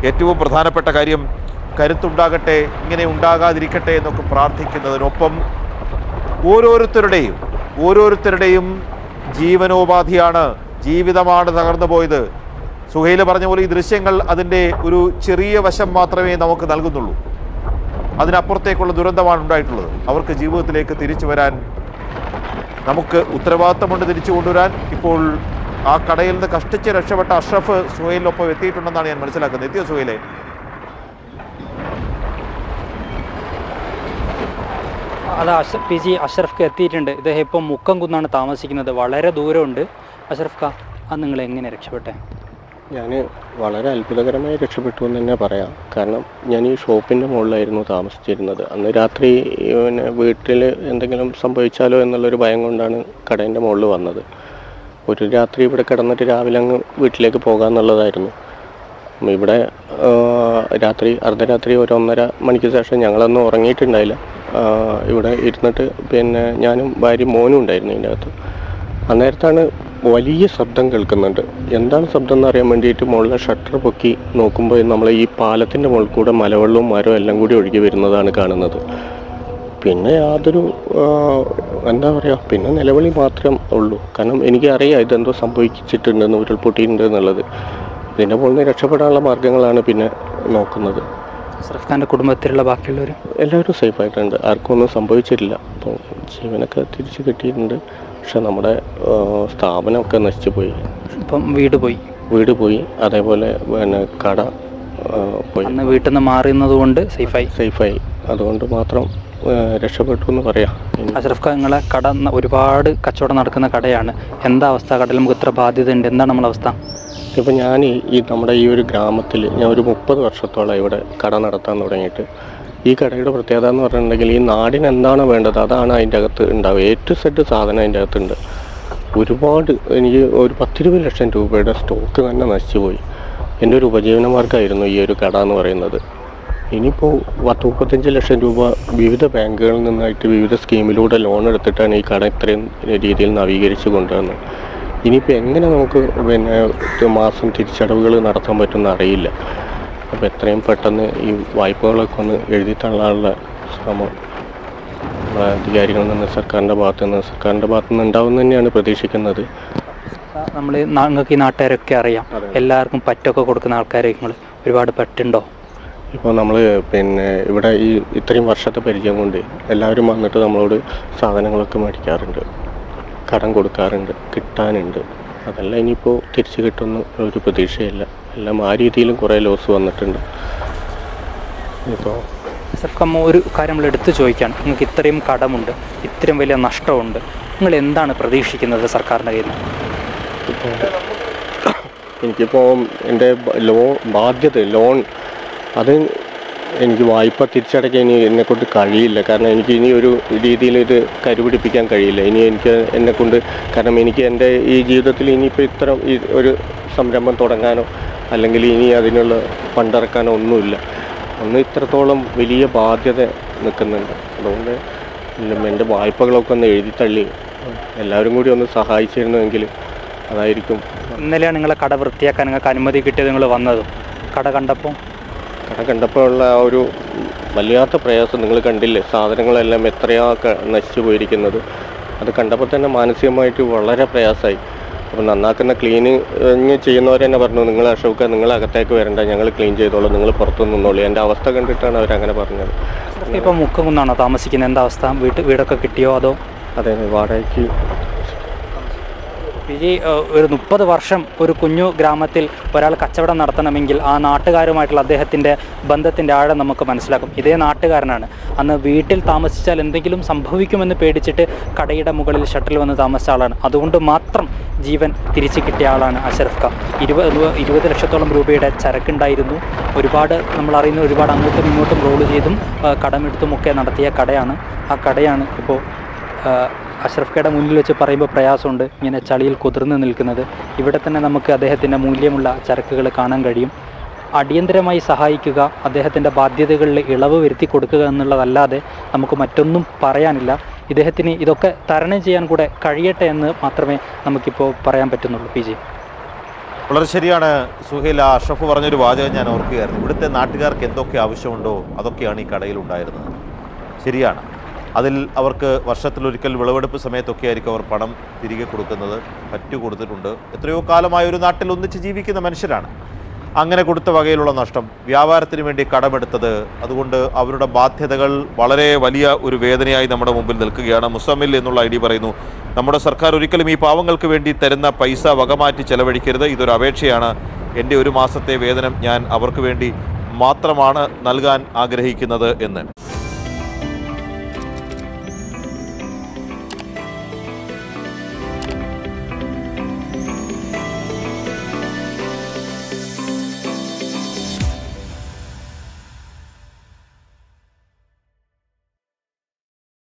ഏറ്റവും പ്രധാനപ്പെട്ട കാര്യം കരുത്തുണ്ടാകട്ടെ ഇങ്ങനെ ഉണ്ടാകാതിരിക്കട്ടെ എന്നൊക്കെ പ്രാർത്ഥിക്കുന്നതിനൊപ്പം ഓരോരുത്തരുടെയും ഓരോരുത്തരുടെയും ജീവനോപാധിയാണ് ജീവിതമാണ് തകർന്നു പോയത് സുഹൈൽ പറഞ്ഞ പോലെ ഈ ദൃശ്യങ്ങൾ അതിൻ്റെ ഒരു ചെറിയ വശം മാത്രമേ നമുക്ക് നൽകുന്നുള്ളൂ അതിനപ്പുറത്തേക്കുള്ള ദുരന്തമാണ് ഉണ്ടായിട്ടുള്ളത് അവർക്ക് ജീവിതത്തിലേക്ക് തിരിച്ചു വരാൻ നമുക്ക് ഉത്തരവാദിത്തമുണ്ട് തിരിച്ചു കൊണ്ടുവരാൻ ഇപ്പോൾ ആ കടയിൽ നിന്ന് കഷ്ടിച്ച് രക്ഷപ്പെട്ട അഷ്റഫ് സുഹൈലിനൊപ്പം എത്തിയിട്ടുണ്ടെന്നാണ് ഞാൻ മനസ്സിലാക്കുന്നത് എത്തിയോ സുഹൈലെ അത് അഷ പി ജി അഷ്റഫ്ക്ക് എത്തിയിട്ടുണ്ട് ഇദ്ദേഹം ഇപ്പം മുക്കം കുന്നാണ് താമസിക്കുന്നത് വളരെ ദൂരമുണ്ട് അഷ്റഫ് ഖാ അത് നിങ്ങൾ എങ്ങനെ രക്ഷപ്പെട്ടെ ഞാൻ വളരെ അത്ഭുതകരമായി രക്ഷപ്പെട്ടു എന്ന് തന്നെ പറയാം കാരണം ഞാൻ ഈ ഷോപ്പിൻ്റെ മുകളിലായിരുന്നു താമസിച്ചിരുന്നത് അന്ന് രാത്രി പിന്നെ വീട്ടിൽ എന്തെങ്കിലും സംഭവിച്ചാലോ എന്നുള്ളൊരു ഭയം കൊണ്ടാണ് കടേൻ്റെ മുകളിൽ വന്നത് ഒരു രാത്രി ഇവിടെ കിടന്നിട്ട് രാവിലെ അങ്ങ് വീട്ടിലേക്ക് പോകാമെന്നുള്ളതായിരുന്നു ഉം ഇവിടെ ആ, രാത്രി അർദ്ധരാത്രി ഒരു ഒന്നര മണിക്ക് ശേഷം ഞങ്ങളൊന്നും ഉറങ്ങിയിട്ടുണ്ടായില്ല ആ, ഇവിടെ ഇരുന്നിട്ട് പിന്നെ ഞാനും ഭാര്യയും മോനും ഉണ്ടായിരുന്നു ഇതിൻ്റെ അകത്ത് അന്നേരത്താണ് വലിയ ശബ്ദം കേൾക്കുന്നുണ്ട് എന്താണ് ശബ്ദം എന്ന് അറിയാൻ വേണ്ടിയിട്ട് മുകളിലെ ഷട്ടർ പൊക്കി നോക്കുമ്പോൾ നമ്മൾ ഈ പാലത്തിൻ്റെ മുകളിൽ കൂടെ മലവെള്ളവും മരവും എല്ലാം കൂടി ഒഴുകി വരുന്നതാണ് കാണുന്നത് പിന്നെ യാതൊരു ആ, എന്താ പറയുക പിന്നെ നിലവിളി മാത്രം ഉള്ളൂ കാരണം എനിക്ക് അറിയാം ഇതെന്തോ സംഭവിച്ചിട്ടുണ്ടെന്ന് ഉരുൾപൊട്ടിയിട്ടുണ്ട് എന്നുള്ളത് ഇതിൻ്റെ മുകളിൽ നിന്ന് രക്ഷപ്പെടാനുള്ള മാർഗങ്ങളാണ് പിന്നെ നോക്കുന്നത് അഷ്റഫ് ഖാൻ്റെ കുടുംബത്തിലുള്ള ബാക്കിയുള്ളവർ എല്ലാവരും സേഫ് ആയിട്ടുണ്ട് ആർക്കും ഒന്നും സംഭവിച്ചിട്ടില്ല അപ്പോൾ ജീവനൊക്കെ തിരിച്ചു കിട്ടിയിട്ടുണ്ട് പക്ഷെ നമ്മുടെ ആ, സ്ഥാപനമൊക്കെ നശിച്ചു പോയി ഇപ്പം വീട് പോയി വീട് പോയി അതേപോലെ പിന്നെ കട ആ, പോയി അന്ന് വീട്ടിൽ നിന്ന് മാറുന്നത് കൊണ്ട് സേഫായി സേഫായി അതുകൊണ്ട് മാത്രം ആ, രക്ഷപ്പെട്ടു എന്ന് പറയാം ഇനി അഷ്റഫ് ഖാ നിങ്ങളെ കട ന- ഒരുപാട് കച്ചവടം നടക്കുന്ന കടയാണ് എന്താ അവസ്ഥ കടയിൽ നമുക്ക് ഇത്ര ബാധ്യത ഉണ്ട് എന്താണ് നമ്മളെ അവസ്ഥ ഇപ്പം ഞാൻ ഈ ഈ നമ്മുടെ ഈ ഒരു ഗ്രാമത്തിൽ ഞാൻ ഒരു മുപ്പത് വർഷത്തോളം ഇവിടെ കട നടത്താൻ തുടങ്ങിയിട്ട് ഈ കടയുടെ പ്രത്യേകത എന്ന് പറഞ്ഞിട്ടുണ്ടെങ്കിൽ ഈ നാടിന് എന്താണ് വേണ്ടത് അതാണ് അതിൻ്റെ അകത്ത് ഉണ്ടാവുക എ ടു സെഡ് സാധനം അതിൻ്റെ അകത്തുണ്ട് ഒരുപാട് എനിക്ക് ഒരു പത്തിരുപത് ലക്ഷം രൂപയുടെ സ്റ്റോക്ക് തന്നെ നശിച്ചു പോയി എൻ്റെ ഒരു ഉപജീവന മാർഗ്ഗമായിരുന്നു ഈ ഒരു കട എന്ന് പറയുന്നത് ഇനിയിപ്പോൾ പത്ത് മുപ്പത്തഞ്ച് ലക്ഷം രൂപ വിവിധ ബാങ്കുകളിൽ നിന്നായിട്ട് വിവിധ സ്കീമിലൂടെ ലോൺ എടുത്തിട്ടാണ് ഈ കട ഇത്രയും രീതിയിൽ നവീകരിച്ച് കൊണ്ടുവന്നത് ഇനിയിപ്പോൾ എങ്ങനെ നമുക്ക് പിന്നെ ഒരു മാസം തിരിച്ചടവുകൾ നടത്താൻ പറ്റുമെന്ന് അറിയില്ല അപ്പോൾ എത്രയും പെട്ടെന്ന് ഈ വായ്പകളൊക്കെ ഒന്ന് എഴുതി തള്ളാനുള്ള ശ്രമം നമ്മളെ അധികാരികളിൽ നിന്ന് സർക്കാരിൻ്റെ ഭാഗത്തു നിന്ന് സർക്കാരിൻ്റെ ഭാഗത്തു നിന്ന് ഉണ്ടാവും തന്നെയാണ് പ്രതീക്ഷിക്കുന്നത് നമ്മൾ നിങ്ങൾക്ക് ഈ നാട്ടുകാരൊക്കെ അറിയാം അതെ. എല്ലാവർക്കും പറ്റൊക്കെ കൊടുക്കുന്ന ആൾക്കാരെ നിങ്ങൾ ഒരുപാട് പറ്റുണ്ടോ ഇപ്പോൾ നമ്മൾ പിന്നെ ഇവിടെ ഈ ഇത്രയും വർഷത്തെ പരിചയം കൊണ്ട് എല്ലാവരും വന്നിട്ട് നമ്മളോട് സാധനങ്ങളൊക്കെ മേടിക്കാറുണ്ട് കടം കൊടുക്കാറുണ്ട് കിട്ടാനുണ്ട് അതെല്ലാം ഇനിയിപ്പോൾ തിരിച്ചു കിട്ടുന്ന ഒരു പ്രതീക്ഷയില്ല എല്ലാം ആ രീതിയിലും കുറേ ലോസ് വന്നിട്ടുണ്ട് ഇപ്പോൾ സർക്കമ്മ ഒരു കാര്യം നമ്മൾ എടുത്തു ചോദിക്കുകയാണ് നിങ്ങൾക്ക് ഇത്രയും കടമുണ്ട് ഇത്രയും വലിയ നഷ്ടമുണ്ട് നിങ്ങൾ എന്താണ് പ്രതീക്ഷിക്കുന്നത് സർക്കാരിൻ്റെ കയ്യിൽ നിന്ന് ഇപ്പോൾ എനിക്കിപ്പോൾ എൻ്റെ ബ- ലോ ബാധ്യത ലോൺ അത് എനിക്ക് വായ്പ തിരിച്ചടയ്ക്കാൻ ഇനി എന്നെക്കൊണ്ട് കഴിയില്ല കാരണം എനിക്ക് ഇനി ഒരു രീതിയിൽ ഇത് കരുപിടിപ്പിക്കാൻ കഴിയില്ല ഇനി എനിക്ക് എന്നെക്കൊണ്ട് കാരണം എനിക്ക് എൻ്റെ ഈ ജീവിതത്തിൽ ഇനിയിപ്പോൾ ഇത്തരം ഈ ഒരു സംരംഭം തുടങ്ങാനോ അല്ലെങ്കിൽ ഇനി അതിനുള്ള ഫണ്ടിറക്കാനോ ഒന്നുമില്ല അന്ന് ഇത്രത്തോളം വലിയ ബാധ്യത നിൽക്കുന്നുണ്ട് അതുകൊണ്ട് എൻ്റെ വായ്പകളൊക്കെ ഒന്ന് എഴുതി തള്ളി എല്ലാവരും കൂടി ഒന്ന് സഹായിച്ചിരുന്നുവെങ്കിൽ അതായിരിക്കും ഇന്നലെയാണ് നിങ്ങളെ കട വൃത്തിയാക്കാൻ നിങ്ങൾക്ക് അനുമതി കിട്ടിയത് നിങ്ങൾ വന്നത് കട കണ്ടപ്പോൾ കട കണ്ടപ്പോൾ ഉള്ള ആ ഒരു വല്ലാത്ത പ്രയാസം നിങ്ങൾ കണ്ടില്ലേ സാധനങ്ങളെല്ലാം എത്രയാ ക- നശിച്ചു പോയിരിക്കുന്നത് അത് കണ്ടപ്പോൾ തന്നെ മാനസികമായിട്ട് വളരെ പ്രയാസമായി അപ്പോൾ നന്നാക്കുന്ന ക്ലീനിങ് ചെയ്യുന്നവർ തന്നെ പറഞ്ഞു നിങ്ങൾ അശോക നിങ്ങൾ അകത്തേക്ക് വരണ്ട ഞങ്ങൾ ക്ലീൻ ചെയ്തോളാം നിങ്ങൾ പുറത്തു നിന്നോളൂ എൻ്റെ അവസ്ഥ കണ്ടിട്ടാണ് അവരങ്ങനെ പറഞ്ഞത് ഇപ്പോൾ മുക്കുന്നാണോ താമസിക്കുന്നത് എന്താ അവസ്ഥ വീട്ട് വീടൊക്കെ കിട്ടിയോ അതോ അതെ വാടകയ്ക്ക് വിജി ഏഹ്, ഒരു മുപ്പത് വർഷം ഒരു കുഞ്ഞു ഗ്രാമത്തിൽ ഒരാൾ കച്ചവടം നടത്തണമെങ്കിൽ ആ നാട്ടുകാരുമായിട്ടുള്ള അദ്ദേഹത്തിൻ്റെ ബന്ധത്തിൻ്റെ ആഴം നമുക്ക് മനസ്സിലാക്കും ഇതേ നാട്ടുകാരനാണ് അന്ന് വീട്ടിൽ താമസിച്ചാൽ എന്തെങ്കിലും സംഭവിക്കുമെന്ന് പേടിച്ചിട്ട് കടയുടെ മുകളിൽ ഷട്ടിൽ വന്ന് താമസിച്ച ആളാണ് അതുകൊണ്ട് മാത്രം ജീവൻ തിരിച്ചു കിട്ടിയ ആളാണ് അഷറഫ് ഖാൻ ഇരുപത് ഇരുപത് ലക്ഷത്തോളം രൂപയുടെ ചരക്കുണ്ടായിരുന്നു ഒരുപാട് നമ്മൾ അറിയുന്ന ഒരുപാട് അങ്ങോട്ടും ഇങ്ങോട്ടും റോൾ ചെയ്തും ആ, കടമെടുത്തുമൊക്കെ നടത്തിയ കടയാണ് ആ കടയാണ് ഇപ്പോൾ അഷ്റഫ് ഖയുടെ മുന്നിൽ വെച്ച് പറയുമ്പോൾ പ്രയാസമുണ്ട് ഇങ്ങനെ ചളിയിൽ കുതിർന്ന് നിൽക്കുന്നത് ഇവിടെ തന്നെ നമുക്ക് അദ്ദേഹത്തിൻ്റെ മൂല്യമുള്ള ചരക്കുകൾ കാണാൻ കഴിയും അടിയന്തരമായി സഹായിക്കുക അദ്ദേഹത്തിൻ്റെ ബാധ്യതകളിൽ ഇളവ് വരുത്തി കൊടുക്കുക എന്നുള്ളതല്ലാതെ നമുക്ക് മറ്റൊന്നും പറയാനില്ല ഇദ്ദേഹത്തിന് ഇതൊക്കെ തരണം ചെയ്യാൻ കൂടെ കഴിയട്ടെ എന്ന് മാത്രമേ നമുക്കിപ്പോൾ പറയാൻ പറ്റുന്നുള്ളൂ പി ജി വളരെ ശരിയാണ് സുഹേൽ ആ അഷ്റഫ് പറഞ്ഞൊരു വാചകം ഞാൻ ഓർക്കുകയായിരുന്നു ഇവിടുത്തെ നാട്ടുകാർക്ക് എന്തൊക്കെ ആവശ്യമുണ്ടോ അതൊക്കെയാണ് ഈ കടയിൽ ഉണ്ടായിരുന്നത് ശരിയാണ് അതിൽ അവർക്ക് വർഷത്തിലൊരിക്കൽ വിളവെടുപ്പ് സമയത്തൊക്കെ ആയിരിക്കും അവർ പണം തിരികെ കൊടുക്കുന്നത് പറ്റു കൊടുത്തിട്ടുണ്ട് എത്രയോ കാലമായ ഒരു നാട്ടിൽ ഒന്നിച്ച് ജീവിക്കുന്ന മനുഷ്യരാണ് അങ്ങനെ കൊടുത്ത വകയിലുള്ള നഷ്ടം വ്യാപാരത്തിന് വേണ്ടി കടമെടുത്തത് അതുകൊണ്ട് അവരുടെ ബാധ്യതകൾ വളരെ വലിയ ഒരു വേദനയായി നമ്മുടെ മുമ്പിൽ നിൽക്കുകയാണ് മുസമ്മിൽ എന്നുള്ള ഐ ഡി പറയുന്നു നമ്മുടെ സർക്കാർ ഒരിക്കലും ഈ പാവങ്ങൾക്ക് വേണ്ടി തരുന്ന പൈസ വകമാറ്റി ചെലവഴിക്കരുത് ഇതൊരു അപേക്ഷയാണ് എൻ്റെ ഒരു മാസത്തെ വേതനം ഞാൻ അവർക്ക് വേണ്ടി മാത്രമാണ് നൽകാൻ ആഗ്രഹിക്കുന്നത് എന്ന്